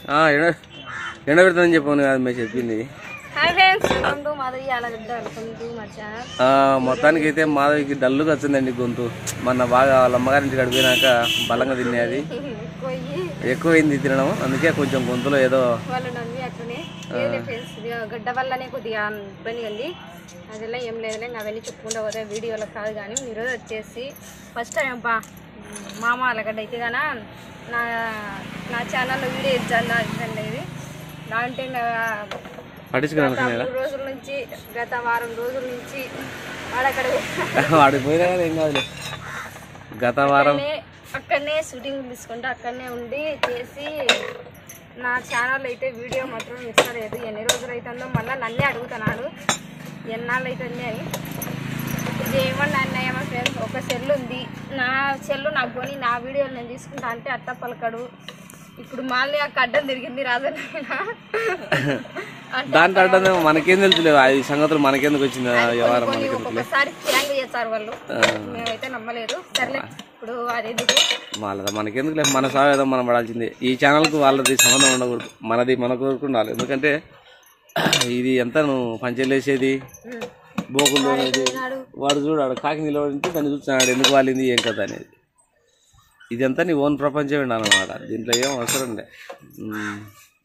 ఆ, ఎండ ఎండ పెడతానని చెప్పాను కాదు మేము చెప్పింది hi friends welcome to Madhavi Alagadda welcome to మా ఛానల్ ఆ, మొత్తానికి అయితే మాధవికి డల్లుగా వచ్చిందండి గొంతు మొన్న బాగా వాళ్ళ అమ్మగారింటి గడిపోయినాక బలంగా తినేది పోయి ఎక్కువైంది తినడం అందుకే కొంచెం గొంతులో ఏదో వాళ్ళు నన్ను అట్లనే ఏదే ఫ్రెండ్స్ ఇక గడ్డ వల్లనే కొద్దిగా ఇబ్బంది ఉంది అదెல்லாம் ఏం లేదులే ఇంకా అవన్నీ చెప్పుకుంటూ పోతే వీడియోలో కాదు కానీ ఈరోజు వచ్చేసి ఫస్ట్ టైం బా మామ అలగడ్డ అయితే గాన నా నా ఛానల్లో వీడియో ఇచ్చాను ఇది దాంట్లో ఇంకా పట్టించుకున్నాను గత మూడు రోజుల నుంచి గత వారం రోజుల నుంచి ఆడక్కడ వాడికి పోయినా కానీ ఏం కాదులే గత వారం అక్కడనే అక్కడనే షూటింగ్ తీసుకుంటే అక్కడనే ఉండి చేసి నా ఛానల్ అయితే వీడియో మాత్రం ఇస్తలేదు ఎన్ని రోజులు అవుతుందో మళ్ళీ నన్నే అడుగుతున్నాడు ఎన్నాళ్ళు అవుతుంది అని ఏమన్నా అన్నాయమ్మ ఫ్రెండ్స్ ఒక సెల్ ఉంది నా సెల్లు నాకు కొని నా వీడియోలు నేను తీసుకుంటా అంటే అట్ట పలకడు ఇప్పుడు మళ్ళీ ఆ కడ్డం తిరిగింది రాజన్న దాంట్లో అంటే మనకేం తెలుసులేదు ఆ సంగతులు మనకెందుకు వచ్చింది ఆ వ్యవహారం కొన్ని మనకెందుకు ఒక్కొక్కసారి ప్రాంక్ చేస్తారు వాళ్ళు మేమైతే నమ్మలేదు సర్లే ఇప్పుడు అది ఎందుకు వాళ్ళది మనకెందుకు లేదు మన సాగు ఏదో మనం పడాల్సిందే ఈ ఛానల్కి వాళ్ళది సంబంధం ఉండకూడదు మనది మన కోరుకు ఉండాలి ఎందుకంటే ఇది ఎంత నువ్వు పంచెలు వేసేది ఉమ్. బోకులు అనేది నాడు వాడు చూడాడు కాకి నిలబడింటే దాన్ని చూస్తున్నాడు ఎందుకు వాలింది ఏం కథ అనేది ఇదంతా నీ ఓన్ ప్రపంచం ఉండాలన్నమాట దీంట్లో ఏం అవసరం లే ఉమ్.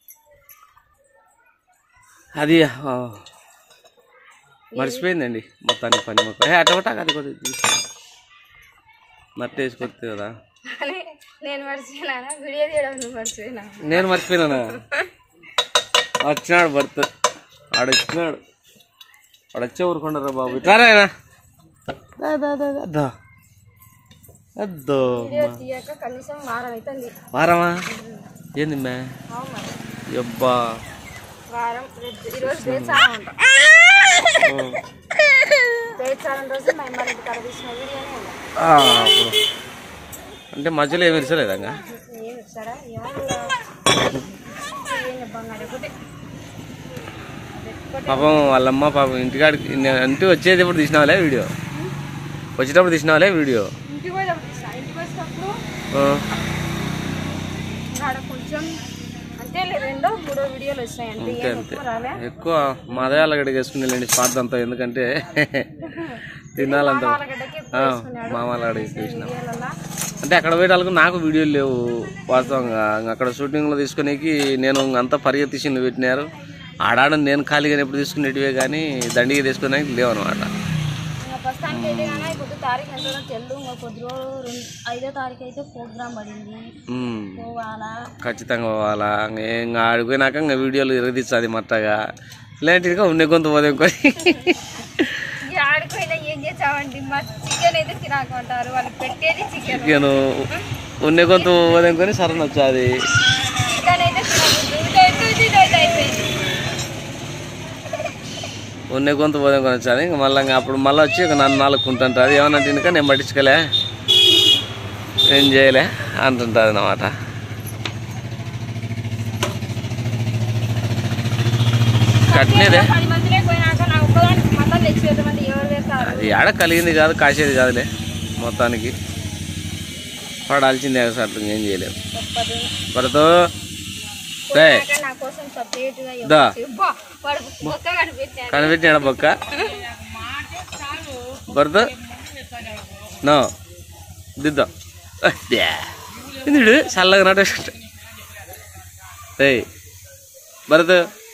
అది ఆ, మర్చిపోయిందండి మొత్తానికి పని మొక్క ఏ అటవటా అది కూడా తీసుకో నట్టు వేసుకొస్తే కదా అని నేను మర్చిపోయినా వీడియో తీయడం నువ్వు మర్చిపోయినా నేను మర్చిపోయినా వచ్చినాడు భర్త ఆడు వచ్చినాడు ఆడు వచ్చే ఊరుకుంటారా బాబు ఇట్లారా ఆయన దా, దా, దా, దా, దా. అద్దో వీడియో తీయక కనీసం వారం అవుతుంది వారమా ఏంది మే అవును మరి యబ్బా వారం రేపు- ఈరోజు బేచారం ఉంటా బేచారం రోజు మా అమ్మ ఇంటి కాడ తీసిన వీడియోనే ఉంది ఆ, అప్పుడు. అంటే మధ్యలో ఏమి ఇరసలేదా ఇంకా ఏం ఇస్తారా ఏమన్నా ఏం చెప్పండి ఒకటి పాపం వాళ్ళమ్మ పాపం ఇంటికాడికి నేను ఇంటికి వచ్చేది ఎప్పుడు తీసినావులే వీడియో వచ్చేటప్పుడు తీసినావులే వీడియో ఇంటికి పోయేటప్పుడు తీసిన ఇంటికి వచ్చినప్పుడు ఆ, ఆడ కొంచెం అంతే లే, రెండో మూడో వీడియోలు వచ్చినాయి అంతే అంతే ఏం అంతే ఎక్కువ రాలే ఎక్కువ మాదయాల గడికి వేసుకుని వెళ్ళండి స్వార్థంతో ఎందుకంటే తినాలంత ఆలగడ్డకి ఎక్కువ వేసుకున్నాడు మామల గడికి తీసినాం వీడియోలలో అంటే అక్కడ పోయేటాలకు నాకు వీడియోలు లేవు వాస్తవంగా ఇంక అక్కడ షూటింగ్లో తీసుకునేకి నేను అంతా పరిగెత్తిసింది పెట్టినారు ఆడాడ నేను ఖాళీగా ఎప్పుడు తీసుకునేటివే కానీ దండిగా తీసుకునేకి లేవు అనమాట ఇంకా ప్రస్తుతానికి అయితే కానీ కొద్ది తారీఖు ఎంతో తెల్లు ఇంకా కొద్ది రోజులు రెండు ఐదో తారీఖు అయితే ప్రోగ్రామ్ పడింది పోవాలా ఖచ్చితంగా పోవాలా ఇంకా ఆడిపోయినాక ఇంకా వీడియోలు ఇరగదీస్తుంది మట్టగా ఇలాంటివిగా ఉండే కొంత పోతే కొని ఇక ఆడుకోయినా ఏం చేసామండి మా చికెన్ అయితే తినకుంటారు వాళ్ళు పెట్టేది చికెన్ చికెన్ ఉండే కొంత పోతే కొని సరణ వచ్చాది చికెన్ అయితే తినకూడదు ఇదైతే ఇదైతే అయిపోయింది ఉండే కొంత పోతే కొని వచ్చాది ఇంకా మళ్ళీ ఇంకా అప్పుడు మళ్ళీ వచ్చి ఇక నన్ను నాలుగుకుంటుంటుంది అది ఏమన్నా ఇంకా నేను పట్టించుకోలే ఏం చేయలే అంటుంటుంది అన్నమాట కట్టినదే పది మందిలే పోయినాక నాకు ఒక్కదానికి మటన్ తెచ్చి పెట్టమంటే ఎవరు తెస్తారు అది ఆడ కలిగింది కాదు కాసేది కాదులే మొత్తానికి పడాల్సిందే సార్ ఏం చేయలేము తప్పదు పడతో రే పోయినాక నా కోసం సపరేట్ గా దా. అబ్బా, వాడు మొక్క కనిపెట్టాను కనిపెట్టినాడ బొక్క భరత నో దిద్దాం ఇందుడు చల్లగా నాట రే భరత్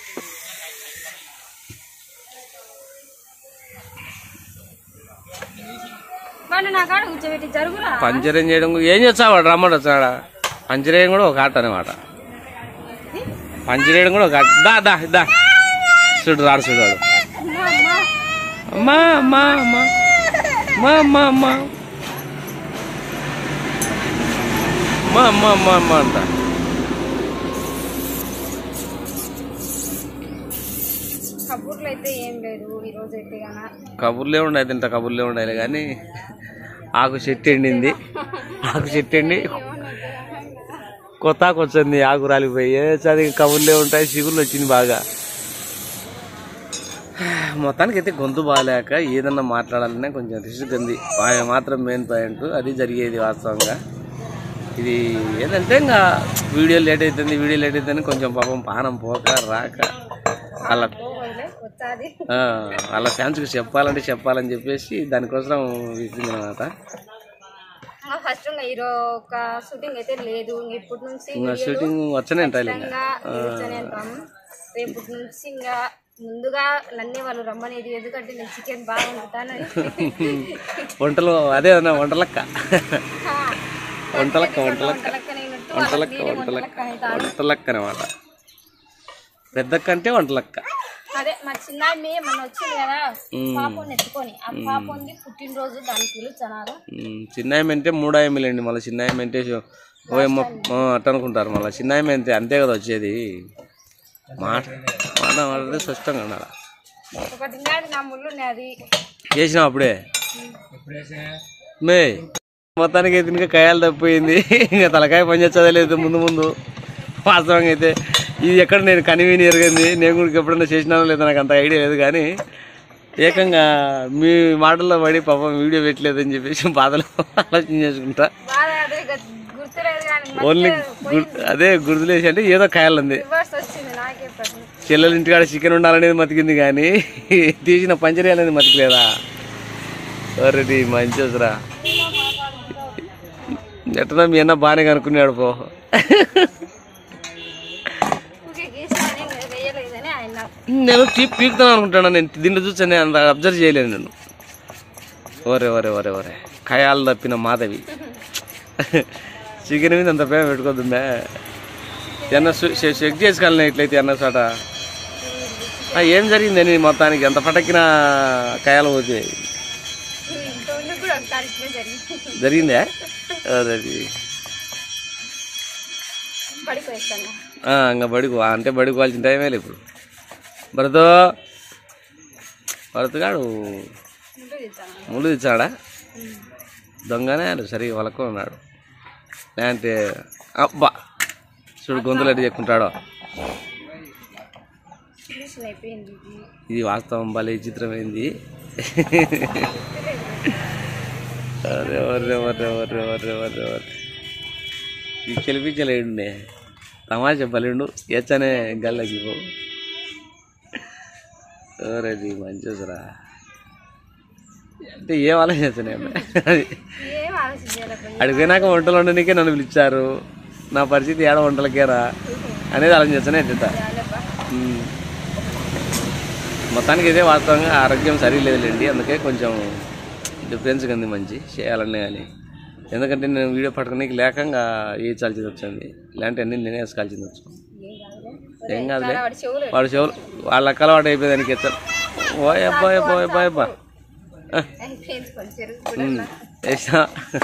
వాడు నా కాడ కూర్చోబెట్టి జరుగురా పంచరేం చేయడం ఏం చేస్తావు వాడు రమ్మడు వచ్చాడా పంచరేయం కూడా ఒక ఆట అనమాట పంచరేయడం కూడా ఒక ఆట దా దా దా చూడు రాడు చూడు వాడు అమ్మా, అమ్మా. అమ్మా అమ్మా అమ్మా అమ్మా అమ్మా అమ్మా అమ్మా అమ్మా అమ్మా అంట కబుర్లు అయితే ఏం లేదు ఈ రోజు అయితే గాన కబుర్లే ఉండాలి తింట కబుర్లే ఉండాలి కానీ ఆకు చెట్టు ఎండింది ఆకు చెట్టు ఎండి కొత్త ఆకు వచ్చింది ఆకు రాలిపోయి ఏ చదివి కబుర్లే ఉంటాయి చిగుళ్ళు వచ్చింది బాగా మొత్తానికి అయితే గొంతు బాగాలేక ఏదన్నా మాట్లాడాలనే కొంచెం రిస్క్ ఉంది ఆయన మాత్రం మెయిన్ పాయింట్ అది జరిగేది వాస్తవంగా ఇది ఏంటంటే ఇంకా వీడియో లేట్ అవుతుంది వీడియో లేట్ అవుతుంది కొంచెం పాపం పానం పోక రాక అలా పోగోలే వచ్చాది వాళ్ళ ఫ్యాన్స్కి చెప్పాలంటే చెప్పాలని చెప్పేసి దానికోసం ఇచ్చింది అనమాట ఫస్ట్ ఇంకా హీరో ఒక షూటింగ్ అయితే లేదు ఇంక ఇప్పటి నుంచి ఇంకా షూటింగ్ వచ్చనే ఉంటాయి ఇంకా ఖచ్చితంగా నిలుస్తూనే ఉంటాము రేపటి నుంచి ఇంకా ముందుగా నన్నే వాళ్ళు రమ్మనేది ఎందుకంటే నేను చికెన్ బాగా వండుతాను వంటలు అదే అన్న వంటలక్క వంటలక్క వంటలక్క వంటలక్కనైనట్టు వంటలక్క వంటలక్క వంటలక్క అనమాట పెద్దక్క అంటే వంటలక్క అదే మా చిన్న మన వచ్చింది కదా పాపని ఎత్తుకొని ఆ పాపంది పుట్టినరోజు దానికి పిలుచున్నారు ఉమ్, చిన్నాయమ అంటే మూడాయమలేండి మళ్ళీ చిన్నాయమ అంటే ఓ ఏమో ఆ, అట్ట అనుకుంటారు మళ్ళీ చిన్నాయమ అంతే అంతే కదా వచ్చేది మాట మాట మాట్లాడితే స్పష్టంగా ఉండాలి ఒకటి నాడు నా ముళ్ళు ఉన్నది చేసినావు అప్పుడే మే మొత్తానికి అయితే ఇంకా కయాలు తప్పిపోయింది ఇంకా తలకాయ పని చదవలేదు ముందు ముందు వాస్తవంగా అయితే ఇది ఎక్కడ నేను కనివిని ఎరగంది నేను కూడా ఎప్పుడైనా చేసినానో లేదో నాకు అంత ఐడియా లేదు కానీ ఏకంగా మీ మాటల్లో పడి పాపం వీడియో పెట్టలేదని చెప్పేసి బాధలో ఆలోచన చేసుకుంటా బాధ అదే ఇక గుర్తులేదు కానీ ఓన్లీ గుర్- అదే గుర్తులేసి అంటే ఏదో కాయాలంది రివర్స్ వచ్చింది నాకే ప్రశ్న చెల్లెల ఇంటికాడ చికెన్ ఉండాలనేది మతికింది కానీ తీసిన పంచరీ అనేది మతికిలేదా సరే మంచిరా ఎట్టనా మీ అన్న బాగానే కనుక్కున్నాడు పో ఊరికే గీసానే ఇంకా వేయలేదని ఆయన నేను టీ పీకుతాను అనుకుంటాను నేను దీంట్లో చూసాను అంత అబ్జర్వ్ చేయలేను నేను ఓరే ఓరే ఓరే ఓరే కయాలు తప్పిన మాధవి చికెన్ మీద అంత ప్రేమ పెట్టుకోద్దుందా ఎన్న చెక్ చేసుకోవాలి ఇట్లయితే అన్న చోట ఆ, ఏం జరిగిందని మొత్తానికి ఎంత పటకిన కయాలు పోతాయి ఇంతకుముందు కూడా ఒకసారి ఇట్లే జరిగింది జరిగిందే అదే పడిపోయేస్తాను ఇంకా బడికి వా- అంటే బడికి వాల్సిన టైమే లేదు ఇప్పుడు భరతో భరతగాడు ముందు తీస్తాను ముళ్ళు తెచ్చాడా దొంగనే ఆయన సరిగా వలకొని ఉన్నాడు లేదంటే అబ్బా చూడు గొంతులు ఎట్టు చెక్కుంటాడో మిషన్ అయిపోయింది ఇది ఇది వాస్తవం భలే చిత్రమైంది అరే ఒర్రే ఒర్రే ఒర్రే ఒర్రే ఒర్రే ఒర్రే ఈ చెలిపించలేడుండే తమాషా బలిండు ఏచనే గల్లకి పో ఓరేది మంచిదిరా అంటే ఏం ఆలోచించనే అది ఏం ఆలోచించాలి అడిగిపోయినాక వంటలు వండడానికే నన్ను పిలిచారు నా పరిస్థితి ఏడ వంటలకేరా అనేది ఆలోచించనే ఎట్ట ఉమ్. మొత్తానికి అయితే వాస్తవంగా ఆరోగ్యం సరిలేదులేండి అందుకే కొంచెం డిఫరెన్స్గా ఉంది మంచి చేయాలనే కానీ ఎందుకంటే నేను వీడియో పట్టుకునేకి లేకంగా ఏ చాల్సింది వచ్చింది ఇలాంటి అన్ని నేనే వేసుకోవాల్సింది వచ్చు ఏం కాదులే వాడి చెవులు వాడు చెవులు వాళ్ళ అక్కలవాటు అయిపోయేదానికి ఎత్తారు ఓ అబ్బా అబ్బా అబ్బా అబ్బా అయిపోయింది కొంచెం ఉమ్, వేసినా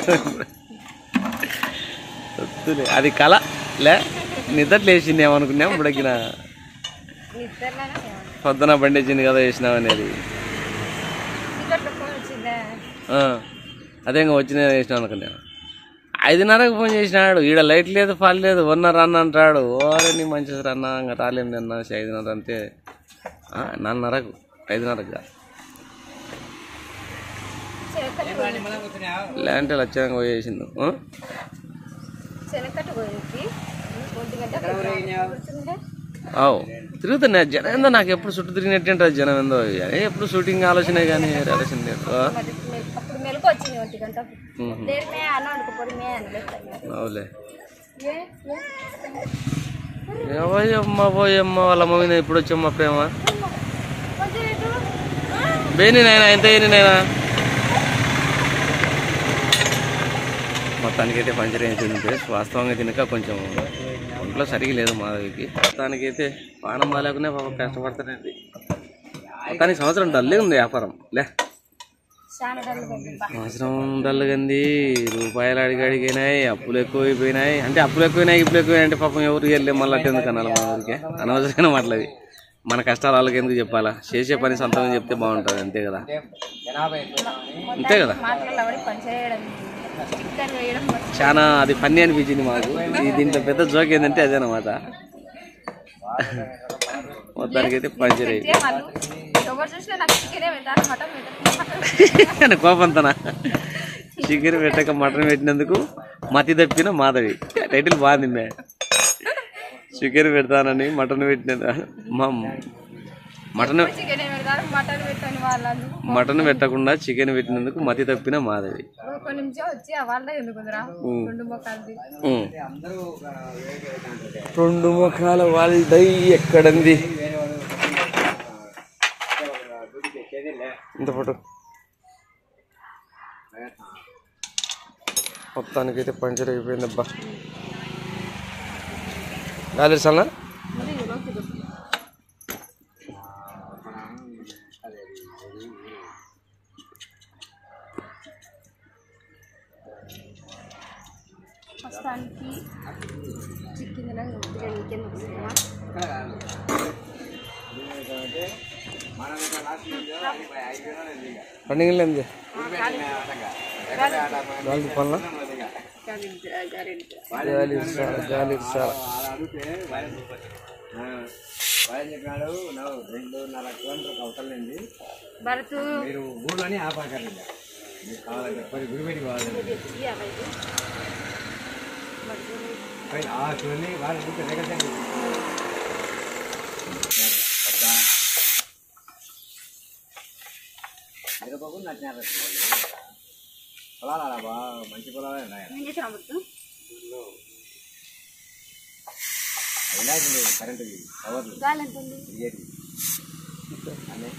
వద్దులే. అది కళ లే నిద్ర లేచింది ఏమనుకున్నాం ఇప్పుడకిన నిద్రలోనే పొద్దున బండి వచ్చింది కదా వేసినాం అనేది టికెట్లో ఫోన్ వచ్చిందా ఆ, అదే ఇంకా వచ్చిన వేసినాం అనుకున్నాను ఐదున్నరకు ఫోన్ చేసినాడు ఈడ లైట్ లేదు ఫాల్ లేదు వన్నర అన్న అంటాడు ఓరే నీ మంచిది అన్న ఇంకా రాలేను నిన్న ఐదున్నర అంతే ఆ, నాన్నరకు ఐదున్నరకు కాదు చెనక్కట్టు లేదంటే లక్ష్యంగా పోయేసింది ఆ? చెనక్కట్టు పోయింది ఒంటి గంట కూర్చుందే అవు తిరుగుతున్నా జనం ఏందో నాకు ఎప్పుడు చుట్టూ తిరిగినట్టు ఉంటుంది జనం ఏందో ఏ ఎప్పుడు షూటింగ్ ఆలోచనే కానీ వేరే ఆలోచన లేదు ఆ? మరి మెల్- అప్పుడు మెలకు వచ్చింది ఒంటి గంట దేనిమే అన్న వండుకోపోయి అని లేదు అవులే ఏ ఏ? పోయమ్మ పోయమ్మ వాళ్ళ అమ్మ మీద ఇప్పుడు వచ్చమ్మ ప్రేమ కొంచెం ఇటు. ఆ, బేని నాయన ఎంత అయింది నాయన మొత్తానికైతే పంచర్ అయింది ఫ్రెండ్స్ వాస్తవంగా తినక కొంచెం ఒంట్లో సరిగా లేదు మాధవికి మొత్తానికైతే పానం బాగాలేకునే పాపం కష్టపడతానండి మొత్తానికి సంవత్సరం డల్లే ఉంది వ్యాపారం లే చాలా డల్గా ఉంది బా. సంవత్సరం డల్లుగంది రూపాయలు అడిగి అడిగినాయి అప్పులు ఎక్కువైపోయినాయి అంటే అప్పులు ఎక్కువైనాయి ఇప్పుడు ఎక్కువైనాయి అంటే పాపం ఎవరికి వెళ్ళే మళ్ళీ అట్ట ఎందుకు అనాలి మన ఊరికే అనవసరమైన మాటలది మన కష్టాలు వాళ్ళకి ఎందుకు చెప్పాలా చేసే పని సొంతంగా చెప్తే బాగుంటుంది అంతే కదా అంతే కదా మాటలు ఆవిడ పనిచేయడం చికెన్ వేయడం మొత్తం చాలా అది ఫన్నీ అనిపించింది మాకు ఈ దీంట్లో పెద్ద జోక్ ఏంటంటే అదేనమాట మొత్తానికి అయితే పంచర్ అయ్యి అయితే వాళ్ళు ఎవరు చూసినా నాకు చికెనే పెట్టాలి మటన్ పెట్టాలి కోపంతనా చికెన్ పెట్టక మటన్ పెట్టినందుకు మతి తప్పిన మాధవి టైటిల్ బాగుంది మే చికెన్ పెడతానని మటన్ పెట్టిన మా మటన్ చికెన్ పెడతారు మటన్ పెట్టని వాళ్ళందుకు మటన్ పెట్టకుండా చికెన్ పెట్టినందుకు మతి తప్పిన మాధవి ఒక నిమిషం వచ్చి ఆ వాళ్ళ ఎందుకుందిరా రెండు మొక్కలది ఉమ్. రెండు ముఖాల వాళ్ళదై ఎక్కడంది ఇంత ఫోటో మొత్తానికైతే పంచర్ అయిపోయిందబ్బా గాలి సన్నా ప్రస్తుతానికి చిక్కిందిలా కొద్దిగా ఇంకేం వస్తుందా రన్నింగ్ లేదు గాలి పనుల గాలి ఇస్తారా గాలి ఇస్తారా చెప్పినాడు నువ్వు రెండున్నర కిలోమీటర్ అవతలండి భరత్ మీరు ఊళ్ళోనే ఆపాకండి మీకు కావాలంటే పది గుడిపెట్టి కావాలండి పైన ఆ చూడండి వాళ్ళు చూస్తే రేగండి మిరపకు నచ్చినారు పొలాలా బా మంచి పొలాలే ఉన్నాయి ఏం చేసినా భరత్ అయినా కరెంటు పవర్లు గాలి ఎంత ఉంది తిరిగేది అన్నీ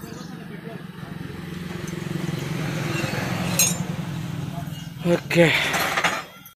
ఓకే